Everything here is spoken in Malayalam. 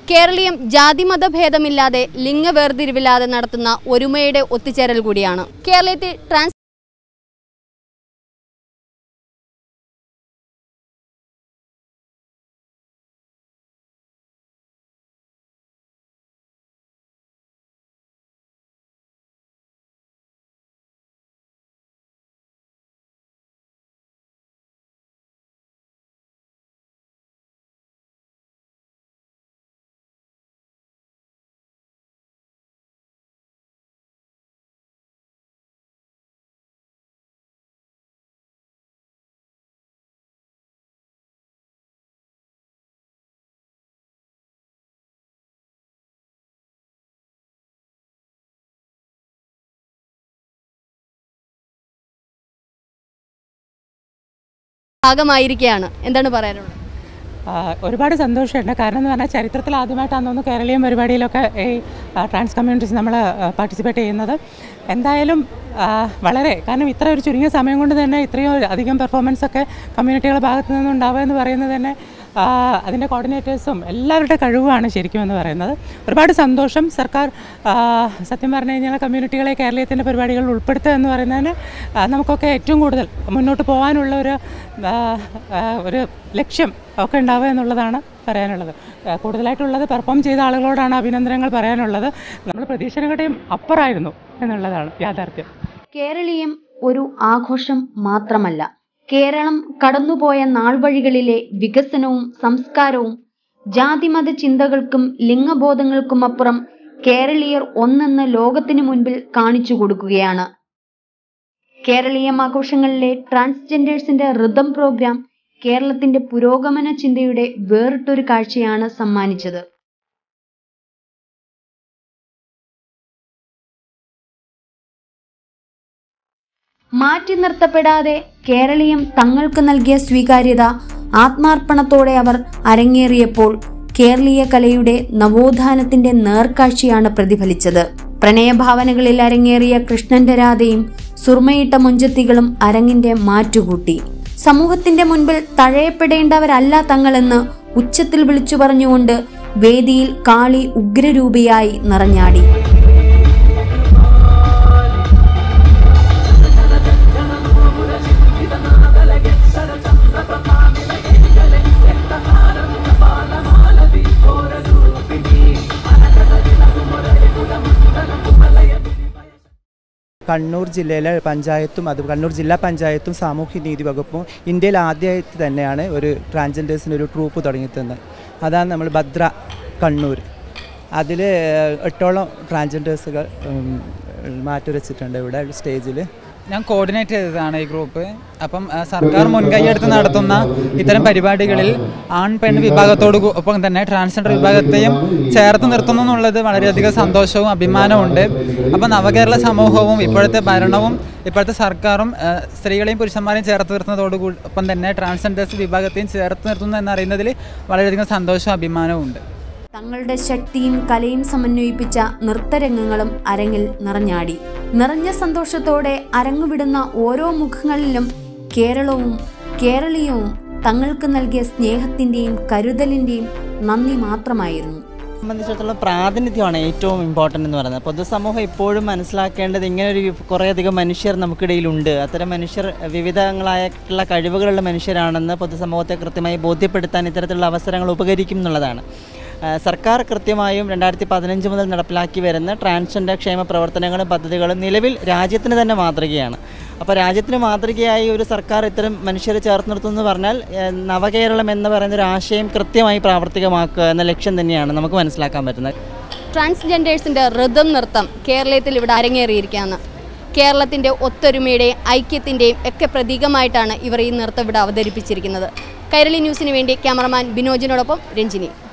കേരളീയം ജാതിമത ഭേദമില്ലാതെ ലിംഗവേർതിരിവില്ലാതെ നടത്തുന്ന ഒരുമയുടെ ഒത്തുചേരൽ കൂടിയാണ് കേരളത്തിൽ ട്രാൻസ് ഭാഗമായിരിക്കുകയാണ് എന്താണ് പറയാനുള്ളത് ആ, ഒരുപാട് സന്തോഷമുണ്ട് കാരണം എന്ന് പറഞ്ഞാൽ ചരിത്രത്തിൽ ആദ്യമായിട്ടാണ് തോന്നുന്നു കേരളീയം പരിപാടിയിലൊക്കെ ഈ ആ, ട്രാൻസ് കമ്മ്യൂണിറ്റീസ് നമ്മൾ പാർട്ടിസിപ്പേറ്റ് ചെയ്യുന്നത് എന്തായാലും ആ, വളരെ കാരണം ഇത്ര ഒരു ചുരുങ്ങിയ സമയം കൊണ്ട് തന്നെ ഇത്രയും അധികം പെർഫോമൻസ് ഒക്കെ കമ്മ്യൂണിറ്റികളുടെ ഭാഗത്തു നിന്നുണ്ടാവുക എന്ന് പറയുന്നത് തന്നെ ആ, അതിൻ്റെ കോർഡിനേറ്റേഴ്സും എല്ലാവരുടെ കഴിവുമാണ് ശരിക്കും എന്ന് പറയുന്നത് ഒരുപാട് സന്തോഷം സർക്കാർ ആ, സത്യം പറഞ്ഞു കഴിഞ്ഞാൽ കമ്മ്യൂണിറ്റികളെ കേരളീയത്തിൻ്റെ പരിപാടികളിൽ ഉൾപ്പെടുത്തുക എന്ന് പറയുന്നതിന് ആ, നമുക്കൊക്കെ ഏറ്റവും കൂടുതൽ മുന്നോട്ട് പോകാനുള്ള ഒരു ആ, ആ, ഒരു ലക്ഷ്യം ഒക്കെ ഉണ്ടാവുക എന്നുള്ളതാണ് പറയാനുള്ളത് ആ, കൂടുതലായിട്ടുള്ളത് പെർഫോം ചെയ്ത ആളുകളോടാണ് അഭിനന്ദനങ്ങൾ പറയാനുള്ളത് നമ്മൾ പ്രതീക്ഷകളുടെയും അപ്പുറമായിരുന്നു എന്നുള്ളതാണ് യാഥാർത്ഥ്യം കേരളീയം ഒരു ആഘോഷം മാത്രമല്ല കേരളം കടന്നുപോയ നാൾവഴികളിലെ വികസനവും സംസ്കാരവും ജാതിമത ചിന്തകൾക്കും ലിംഗബോധങ്ങൾക്കും അപ്പുറം കേരളീയർ ഒന്നെന്ന് ലോകത്തിനു മുൻപിൽ കാണിച്ചു കൊടുക്കുകയാണ് കേരളീയം ആഘോഷങ്ങളിലെ ട്രാൻസ്ജെൻഡേഴ്സിന്റെ ഋതം പ്രോഗ്രാം കേരളത്തിന്റെ പുരോഗമന ചിന്തയുടെ വേറിട്ടൊരു കാഴ്ചയാണ് സമ്മാനിച്ചത് മാറ്റി നിർത്തപ്പെടാതെ കേരളീയം തങ്ങൾക്ക് നൽകിയ സ്വീകാര്യത ആത്മാർപ്പണത്തോടെ അവർ അരങ്ങേറിയപ്പോൾ കേരളീയ കലയുടെ നവോത്ഥാനത്തിന്റെ നേർക്കാഴ്ചയാണ് പ്രതിഫലിച്ചത് പ്രണയഭാവനകളിൽ അരങ്ങേറിയ കൃഷ്ണന്റെ രാധയും സുർമയിട്ട മുഞ്ചത്തികളും അരങ്ങിന്റെ മാറ്റുകൂട്ടി സമൂഹത്തിന്റെ മുൻപിൽ തഴയപ്പെടേണ്ടവരല്ല തങ്ങളെന്ന് ഉച്ചത്തിൽ വിളിച്ചു പറഞ്ഞുകൊണ്ട് വേദിയിൽ കാളി ഉഗ്രരൂപിയായി നിറഞ്ഞാടി കണ്ണൂർ ജില്ലയിലെ പഞ്ചായത്തും അത് കണ്ണൂർ ജില്ലാ പഞ്ചായത്തും സാമൂഹ്യ നീതി വകുപ്പും ഇന്ത്യയിൽ ആദ്യമായിട്ട് തന്നെയാണ് ഒരു ട്രാൻസ്ജെൻഡേഴ്സിന് ഒരു ട്രൂപ്പ് തുടങ്ങി തന്നത് അതാണ് നമ്മൾ ഭദ്ര കണ്ണൂർ അതിൽ എട്ടോളം ട്രാൻസ്ജെൻഡേഴ്സുകൾ മാറ്റുരച്ചിട്ടുണ്ട് ഇവിടെ സ്റ്റേജിൽ ഞാൻ കോർഡിനേറ്റ് ചെയ്തതാണ് ഈ ഗ്രൂപ്പ് അപ്പം ആ, സർക്കാർ മുൻകൈയെടുത്ത് നടത്തുന്ന ഇത്തരം പരിപാടികളിൽ ആൺ പെൺ വിഭാഗത്തോട് കു- ഒപ്പം തന്നെ ട്രാൻസ്ജെൻഡർ വിഭാഗത്തെയും ചേർത്ത് നിർത്തുന്നു എന്നുള്ളത് വളരെയധികം സന്തോഷവും അഭിമാനവും ഉണ്ട് അപ്പം നവകേരള സമൂഹവും ഇപ്പോഴത്തെ ഭരണവും ഇപ്പോഴത്തെ സർക്കാരും ആ, സ്ത്രീകളെയും പുരുഷന്മാരെയും ചേർത്ത് നിർത്തുന്നതോടു ഒപ്പം തന്നെ ട്രാൻസ്ജെൻഡേഴ്സ് വിഭാഗത്തെയും ചേർത്ത് നിർത്തുന്നു എന്നറിയുന്നതിൽ വളരെയധികം സന്തോഷവും അഭിമാനവും ഉണ്ട് തങ്ങളുടെ ശക്തിയും കലയും സമന്വയിപ്പിച്ച നൃത്തരംഗങ്ങളും അരങ്ങിൽ നിറഞ്ഞാടി നിറഞ്ഞ സന്തോഷത്തോടെ അരങ്ങുവിടുന്ന ഓരോ മുഖങ്ങളിലും കേരളവും കേരളീയവും തങ്ങൾക്ക് നൽകിയ സ്നേഹത്തിന്റെയും കരുതലിന്റെയും നന്ദി മാത്രമായിരുന്നു സംബന്ധിച്ചിടത്തോളം പ്രാതിനിധ്യമാണ് ഏറ്റവും ഇമ്പോർട്ടൻ്റ് എന്ന് പറയുന്നത് പൊതുസമൂഹം ഇപ്പോഴും മനസ്സിലാക്കേണ്ടത് ഇങ്ങനെ ഒരു കുറേയധികം മനുഷ്യർ നമുക്കിടയിലുണ്ട് അത്തരം മനുഷ്യർ വിവിധങ്ങളായിട്ടുള്ള കഴിവുകളുള്ള മനുഷ്യരാണെന്ന് പൊതുസമൂഹത്തെ കൃത്യമായി ബോധ്യപ്പെടുത്താൻ ഇത്തരത്തിലുള്ള അവസരങ്ങൾ ഉപകരിക്കും എന്നുള്ളതാണ് ആ, സർക്കാർ കൃത്യമായും രണ്ടായിരത്തി പതിനഞ്ച് മുതൽ നടപ്പിലാക്കി വരുന്ന ട്രാൻസ്ജെൻഡർ ക്ഷേമ പ്രവർത്തനങ്ങളും പദ്ധതികളും നിലവിൽ രാജ്യത്തിന് തന്നെ മാതൃകയാണ് അപ്പോൾ രാജ്യത്തിന് മാതൃകയായി ഒരു സർക്കാർ ഇത്തരം മനുഷ്യരെ ചേർത്ത് നിർത്തുന്നു എന്ന് പറഞ്ഞാൽ ഏ, നവകേരളം എന്ന് പറയുന്ന ഒരു ആശയം കൃത്യമായി പ്രാവർത്തികമാക്കുക എന്ന ലക്ഷ്യം തന്നെയാണ് നമുക്ക് മനസ്സിലാക്കാൻ പറ്റുന്നത് ട്രാൻസ്ജെൻഡേഴ്സിന്റെ ഋതം നൃത്തം കേരളത്തിൽ ഇവിടെ അരങ്ങേറിയിരിക്കുകയാണ് കേരളത്തിന്റെ ഒത്തൊരുമയുടെയും ഐക്യത്തിന്റെയും ഒക്കെ പ്രതീകമായിട്ടാണ് ഇവർ ഈ നൃത്തം ഇവിടെ അവതരിപ്പിച്ചിരിക്കുന്നത് കൈരളി ന്യൂസിന് വേണ്ടി ക്യാമറമാൻ ബിനോജിനോടൊപ്പം രഞ്ജിനി